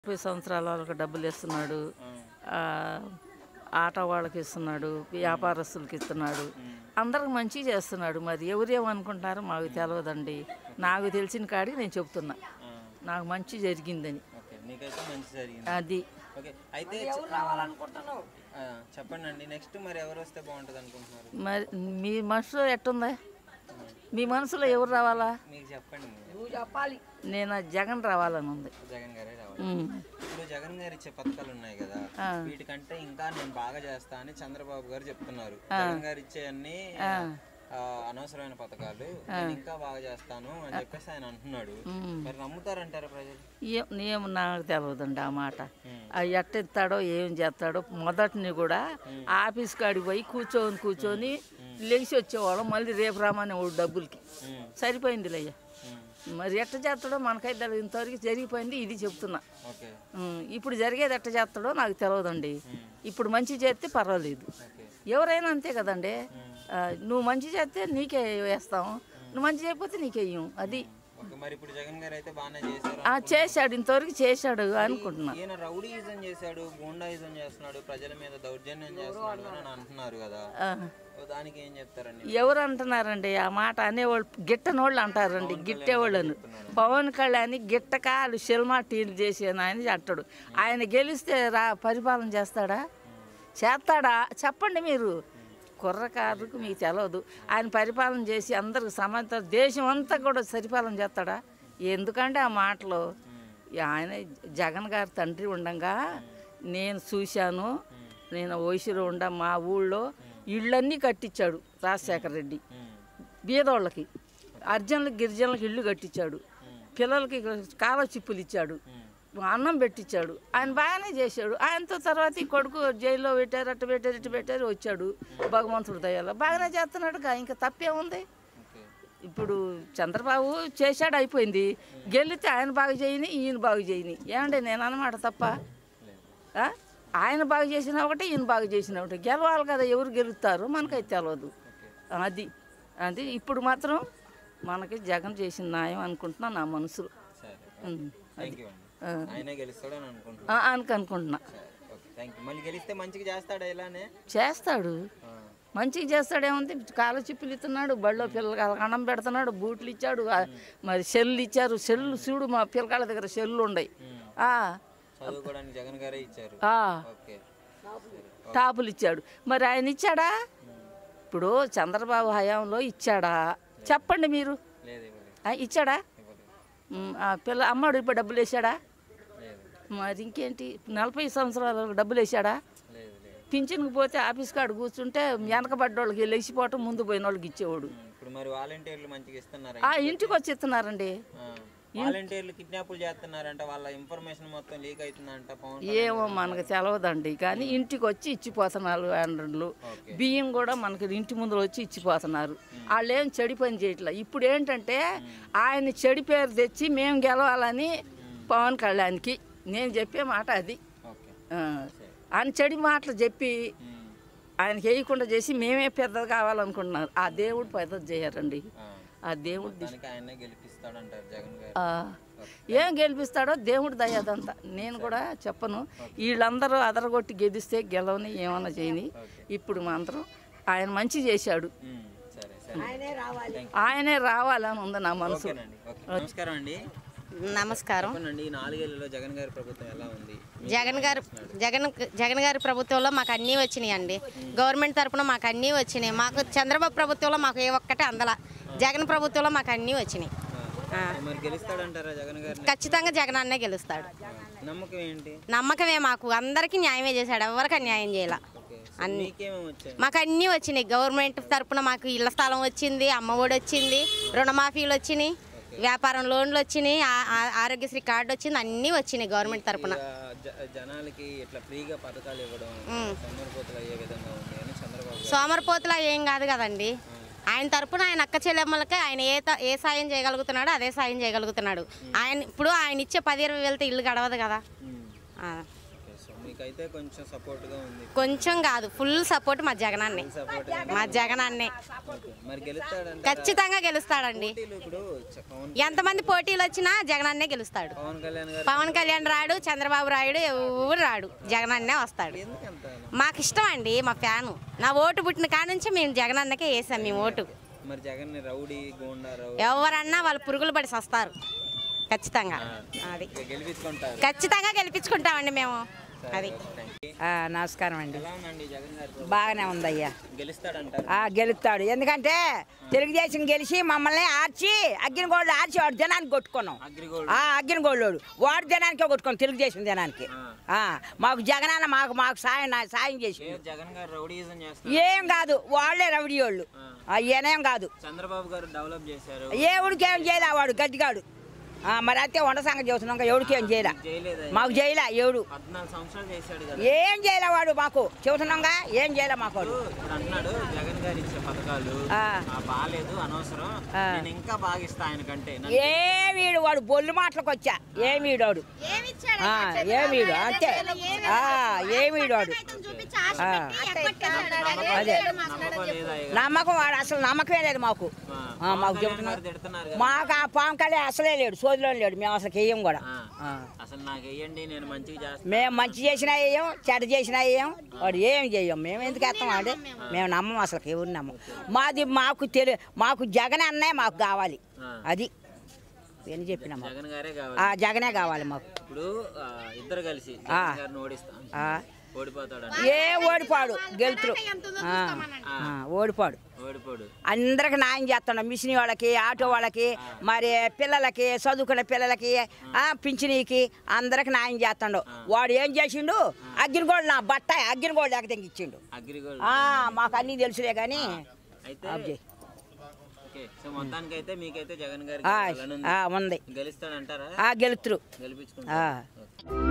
ముప్పై సంవత్సరాల వాళ్ళకి డబ్బులు ఇస్తున్నాడు ఆ, ఆటో వాళ్ళకి ఇస్తున్నాడు వ్యాపారస్తులకి ఇస్తున్నాడు అందరికి మంచి చేస్తున్నాడు మరి ఎవరేమనుకుంటున్నారో మాకు తెలియదండి నాకు తెలిసిన కాడికి నేను చెప్తున్నా నాకు మంచి జరిగిందని ఓకే మీకైతే మంచి జరిగింది అది ఓకే అయితే ఆ, చెప్పండి అండి నెక్స్ట్ మరి ఎవరు వస్తే బాగుంటుంది అనుకుంటున్నారు మరి మీ మనసులో ఎట్టుందా మీ మనసులో ఎవరు రావాలా మీకు చెప్పండి మీరు. నేను జగన్ రావాలని ఉంది జగన్ గారే రావాలి ఉమ్. ఇప్పుడు జగన్ గారు ఇచ్చే పథకాలు ఉన్నాయి కదా ఆ. వీటికంటే ఇంకా నేను బాగా చేస్తా అని చంద్రబాబు గారు చెప్తున్నారు జగన్ గారు ఇచ్చే అన్ని అనవసరమైన పథకాలు నేను ఇంకా బాగా చేస్తాను అని చెప్పేసి ఆయన అంటున్నాడు మరి నమ్ముతారంటారా ప్రజలు ఏ- ఏం నాకు తెలియదండి ఆ మాట ఉమ్. ఆ ఎట్ట ఇస్తాడో ఏం చేస్తాడో మొదటిని కూడా ఆఫీస్ కాడికి పోయి కూర్చొని కూర్చొని లేచి వచ్చేవాళ్ళం మళ్ళీ రేపు రామని వాడు డబ్బులకి ఉమ్, సరిపోయింది లయ్య ఉమ్, మరి ఎట్ట చేస్తాడో మనకైతే తెలియదు. ఇంతవరకు జరిగిపోయింది ఇది చెప్తున్నా ఓకే ఉమ్, ఇప్పుడు జరిగేది ఎట్ట చేస్తాడో నాకు తెలియదండి ఇప్పుడు మంచి చేస్తే పర్వాలేదు ఓకే ఎవరైనా అంతే కదండి ఆ, నువ్వు మంచి చేస్తే నీకే వేస్తాం నువ్వు మంచి చేయకపోతే నీకేయం అది ఓకే మరి ఇప్పుడు జగన్ గారు అయితే బాగానే చేశారు ఆ, చేశాడు ఇంతవరకు చేశాడు అనుకుంటున్నా ఈయన రౌడీయిజం చేశాడు గూండాయిజం చేస్తున్నాడు ప్రజల మీద దౌర్జన్యం చేస్తున్నాడు అని అంటున్నారు కదా ఆ. ఓ దానికి ఏం చెప్తారండి ఎవరు అంటున్నారండి ఆ మాట అనేవాళ్ళు గిట్టనోళ్ళు అంటారండి గిట్టేవాళ్ళను పవన్ కళ్యాణ్ గిట్టకాలు సినిమా టీలు చేసాను ఆయన అంటాడు ఆయన గెలిస్తే రా పరిపాలన చేస్తాడా చేస్తాడా చెప్పండి మీరు కుర్రకారుకు మీకు తెలియదు ఆయన పరిపాలన చేసి అందరికి సమాంతర దేశం అంతా కూడా పరిపాలన చేస్తాడా ఎందుకంటే ఆ మాటలు ఆయన జగన్ గారి తండ్రి ఉండగా నేను చూశాను నేను వయసులో ఉండ మా ఊళ్ళో ఇళ్ళన్నీ కట్టించాడు రాజశేఖర రెడ్డి బీదోళ్ళకి అర్జునులకి గిరిజనులకి ఇల్లు కట్టించాడు పిల్లలకి కాలచిప్పులు ఇచ్చాడు అన్నం పెట్టించాడు ఆయన బాగానే చేశాడు ఆయనతో తర్వాత ఈ కొడుకు జైల్లో పెట్టారు అట్ట పెట్టారు ఇట్ట పెట్టారు వచ్చాడు భగవంతుడు దయాలో బాగానే చేస్తున్నాడుగా ఇంకా తప్పేముంది ఓకే ఇప్పుడు చంద్రబాబు చేశాడు అయిపోయింది గెలితే ఆయన బాగు చేయని ఈయన బాగు చేయని ఏమండి నేను అన్నమాట తప్ప లేదు ఆ? ఆయన బాగు చేసిన ఒకటి ఈయన బాగు చేసిన ఒకటి గెలవాలి కదా ఎవరు గెలుస్తారు మనకైతే తెలియదు ఓకే అది అది ఇప్పుడు మాత్రం మనకి జగన్ చేసిన న్యాయం అనుకుంటున్నా నా మనసులో సరే ఉమ్. థ్యాంక్ యూ అండి ఆ. ఆయనే గెలుస్తాడని అనుకుంటున్నాను ఆ, అనుకు అనుకుంటున్నా సరే ఓకే థ్యాంక్ యూ మళ్ళీ గెలిస్తే మంచిగా చేస్తాడా ఇలానే చేస్తాడు ఆ, మంచిగా చేస్తాడేముంది కాళ్ళ చిప్పులు ఇస్తున్నాడు బళ్ళో పిల్లలకి అన్నం పెడుతున్నాడు బూట్లు ఇచ్చాడు ఆ, మరి సెల్లు ఇచ్చారు సెల్లు చూడు మా పిల్లకాళ్ళ దగ్గర సెల్లు ఉన్నాయి ఉమ్. ఆ, చదువుకోవడానికి జగన్ గారే ఇచ్చారు ఆ, ఓకే టాపులు ఇచ్చాడు మరి ఆయన ఇచ్చాడా ఇప్పుడు చంద్రబాబు హయాంలో ఇచ్చాడా చెప్పండి మీరు లేదు ఇవ్వలేదు ఆ, ఇచ్చాడా ఇవ్వలేదు ఉమ్, ఆ పిల్ల అమ్మాడు ఇప్పుడు డబ్బులు వేసాడా లేదు మరి ఇంకేంటి నలభై సంవత్సరాలకు డబ్బులు వేసాడా లేదు లేదు పింఛన్కి పోతే ఆఫీస్ కాడ కూర్చుంటే వెనకబడ్డోళ్ళకి లేచిపోవటం ముందు పోయిన వాళ్ళకి ఇచ్చేవాడు ఉమ్, ఇప్పుడు మరి వాలంటీర్లు మంచిగా ఇస్తున్నారా ఆ ఇంటికి వచ్చి ఇస్తున్నారండి ఆ, వాలంటీర్లు కిడ్నాపులు చేస్తున్నారంట వాళ్ళ ఇన్ఫర్మేషన్ మొత్తం లీక్ అవుతుందంట పవన్ ఏమో మనకు తెలవదండి కానీ ఇంటికి వచ్చి ఇచ్చిపోతున్నారు అండ్రులు ఓకే. బియ్యం కూడా మనకి ఇంటి ముందు వచ్చి ఇచ్చిపోతున్నారు వాళ్ళు ఏం చెడి పని చేయట్లేదు ఇప్పుడు ఏంటంటే ఆయన చెడి పేరు తెచ్చి మేము గెలవాలని పవన్ కళ్యాణ్కి నేను చెప్పే మాట అది ఓకే ఆ, ఆయన చెడి మాటలు చెప్పి ఉమ్, ఆయనకి వేయకుండా చేసి మేమే పెద్దది కావాలనుకుంటున్నారు ఆ దేవుడు పెద్దది చేయరండి ఆ, ఆ దేవుడు దానికి ఆయనే గెలిపిస్తాడంటారు జగన్ గారు ఆ, ఏం గెలిపిస్తాడో దేవుడు దయ్యదంతా నేను కూడా చెప్పను వీళ్ళందరూ అదరగొట్టి గెలిస్తే గెలవని ఏమన్నా చేయని ఇప్పుడు మాత్రం ఆయన మంచి చేశాడు ఉమ్, సరే సరే ఆయనే రావాలని ఉంది నా మనసు ఓకేనండి ఓకే నమస్కారం అండి నమస్కారం చెప్పండి ఈ నాలుగేళ్లలో జగన్ గారి ప్రభుత్వం ఎలా ఉంది జగన్ గారు జగన్ జగన్ గారి ప్రభుత్వంలో మాకు అన్నీ వచ్చినాయి అండి గవర్నమెంట్ తరపున మాకు అన్నీ వచ్చినాయి మాకు చంద్రబాబు ప్రభుత్వంలో మాకు ఏ ఒక్కటే అందల జగన్ ప్రభుత్వంలో మాకు అన్నీ వచ్చినాయి ఆ, మరి గెలుస్తాడంటారా జగన్ గారిని ఖచ్చితంగా జగన్ అన్నే గెలుస్తాడు ఆ, నమ్మకం ఏంటి నమ్మకమే మాకు అందరికీ న్యాయమే చేశాడు ఎవరికి అన్యాయం చేయాల ఓకే సో మీకేమేమి వచ్చాయి మాకు అన్నీ వచ్చినాయి గవర్నమెంట్ తరపున మాకు ఇళ్ల స్థలం వచ్చింది అమ్మఒడి వచ్చింది రుణమాఫీలు వచ్చినాయి వ్యాపారం లోన్లు వచ్చినాయి ఆ- ఆ- ఆరోగ్యశ్రీ కార్డు వచ్చింది అన్నీ వచ్చినాయి గవర్నమెంట్ తరపున ఇక జ- జనాలకి ఇట్లా ఫ్రీగా పథకాలు ఇవ్వడం సమ్మరిపోతులు అయ్యే విధంగా ఉంది అని చంద్రబాబు గారు సోమరిపోతులా ఏం కాదు కదండి ఆయన తరపున ఆయన అక్క చెల్లెమ్మలకి ఆయన ఏ త- ఏ సాయం చేయగలుగుతున్నాడో అదే సాయం చేయగలుగుతున్నాడు ఆయన ఇప్పుడు ఆయన ఇచ్చే పది ఇరవై వెళ్తే ఇల్లు గడవదు కదా ఉమ్, ఆ. ఓకే సో మీకైతే కొంచెం సపోర్ట్ గా ఉంది కొంచెం కాదు ఫుల్ సపోర్ట్ మా జగనాన్ని సపోర్ట్ మా జగనాన్ని మరి గెలుస్తాడంటే ఖచ్చితంగా గెలుస్తాడండి పోటీలు ఇప్పుడు చ- పవన్ ఎంతమంది పోటీలు వచ్చినా జగనన్నే గెలుస్తాడు పవన్ కళ్యాణ్ గారు పవన్ కళ్యాణ్ రాడు చంద్రబాబు రాయుడు ఎవరు రాడు జగనన్నే వస్తాడు ఎందుకు అంత మాకు ఇష్టం అండి మా ఫ్యాను నా ఓటు పుట్టిన కాడ నుంచి మేము జగనన్నకే వేసాం మేము ఓటు మరి జగన్ ని రౌడీ గోండా రౌడీ ఎవరన్నా వాళ్ళు పురుగులు పడి వస్తారు ఖచ్చితంగా అది గెలిపించుకుంటారు ఖచ్చితంగా గెలిపించుకుంటామండి మేము అది ఆ, నమస్కారం అండి ఎలా ఉందండి జగన్ గారు బాగానే ఉందయ్యా గెలుస్తాడంటారు ఆ, గెలుస్తాడు ఎందుకంటే తెలుగుదేశం గెలిచి మమ్మల్ని ఆర్చి అగ్గినగోళ్ళు ఆర్చి వాడు జనానికి కొట్టుకున్నాం అగ్రిగోల్డ్ ఆ అగ్గినగోళ్ళోడు వాడు జనానికే కొట్టుకున్నాం తెలుగుదేశం జనానికి ఆ, మాకు జగనన్న మాకు మాకు సాయం సాయం చేసి ఏ జగన్ గారు రౌడీజం చేస్తారు ఏం కాదు వాళ్ళే రవిడి వాళ్ళు ఈయనేం కాదు చంద్రబాబు గారు డెవలప్ చేశారు ఏ ఊడికేం చేయలే వాడు గడ్డిగాడు ఆ, మరి అయితే వంట సంగతి చూస్తున్నాం ఎవడికేం చేయలే చేయలేదు మాకు చేయలే ఎవడు పద్నాలుగు సంవత్సరాలు చేశాడు కదా ఏం చేయలే వాడు మాకు చెబుతున్నాంగా ఏం చేయలే మాకు వాడు ఇప్పుడు అంటున్నాడు జగన్ గారు ఇచ్చే పథకాలు ఆ. ఆ బాగాలేదు అనవసరం ఆ. నేను ఇంకా బాగా ఇస్తా ఆయనకంటే నన్ను ఏమీడు వాడు బొల్లు మాటలకు వచ్చా ఏమీడు వాడు ఆ, ఏమీడు అంతే ఆ, ఏమీడు వాడు ఆ, అదే నమ్మకం లేదా ఇక? నమ్మకం వాడు అసలు నమ్మకమే లేదు మాకు ఆ, ఆ, పవన్ మాకు కళ్యాణ్ చెబుతున్నారు గారు తిడుతున్నారు కదా. మాకు ఆ పాము కళ్యాణ్ అసలే లేడు సోదిలో లేడు మేము అసలు వేయం కూడా ఆ. ఆ. అసలు నాకు వేయండి నేను మంచిగా చేస్తాను మేము మంచి చేసినా వేయం చెడ్డ చేసినా వేయం వాడు ఏం చేయం మేము ఎందుకు వేస్తాం వాడు మేము నమ్మం అసలు ఎవరు నమ్మం మాది మాకు తెలి మాకు జగన్ అన్నే మాకు కావాలి ఆ. అది నేను చెప్పిన మాకు జగన్ గారే కావాలి ఆ జగనే కావాలి మాకు ఇప్పుడు ఆ, ఇద్దరు కలిసి ఆ. జగన్ గారిని ఓడిస్తాం ఆ. ఓడిపోతాడు ఏ ఓడిపాడు గెలుతురు ఆ, ఆ, ఓడిపాడు ఓడిపోడు అందరికి న్యాయం చేస్తున్నాం మిషన్ వాళ్ళకి ఆటో వాళ్ళకి మరి పిల్లలకి చదువుకునే పిల్లలకి ఆ, పింఛనీకి అందరికి న్యాయం చేస్తాడు వాడు ఏం చేసిండు అగ్గినగోళ్ళు నా బట్ట అగ్గినగోళ్ళు లేక తెగిచ్చిండు అగ్రిగోల్డ్ ఆ, మాకు అన్నీ తెలుసులే కానీ అయితే అబ్బే. ఓకే సో మొత్తానికి అయితే మీకైతే జగన్ గారికి ఆ, గెలవాలని ఉంది. ఆ, ఉంది గెలుస్తాడంటారా ఆ గెలుతురు గెలిపించుకుంటారా ఆ. ఓకే.